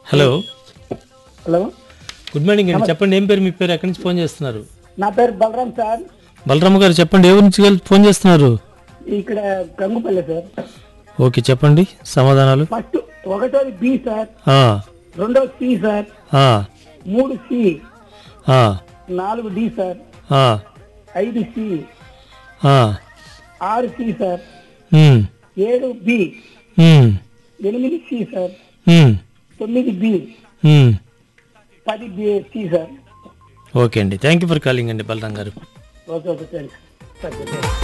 Hello hello good morning అండి చెప్పండి ఏం పేరు మీ పేరు ఎక్కడి నుంచి ఫోన్ చేస్తున్నారు నా పేరు బలరాం సార్ బలరామ గారు చెప్పండి ఏ ఊరు నుంచి గెల్- ఫోన్ చేస్తున్నారు ఇక్కడ గంగుపల్లి సార్ ఓకే చెప్పండి సమాధానాలు ఫస్ట్ ఒకటోది బి సార్ ఆ, రెండోది సి సార్ ఆ, మూడు సి ఆ, నాలుగు డి సార్ ఆ, ఐదు సి ఆ, ఆరు సి సార్ ఉమ్, ఏడు బి ఉమ్, ఎనిమిది సి సార్ ఉమ్, తొమ్మిది బి ఉమ్. పది బి సి సార్ ఓకే అండి థ్యాంక్ యూ ఫర్ కాలింగ్ అండి బలరాం గారు ఓకే ఓకే థ్యాంక్స్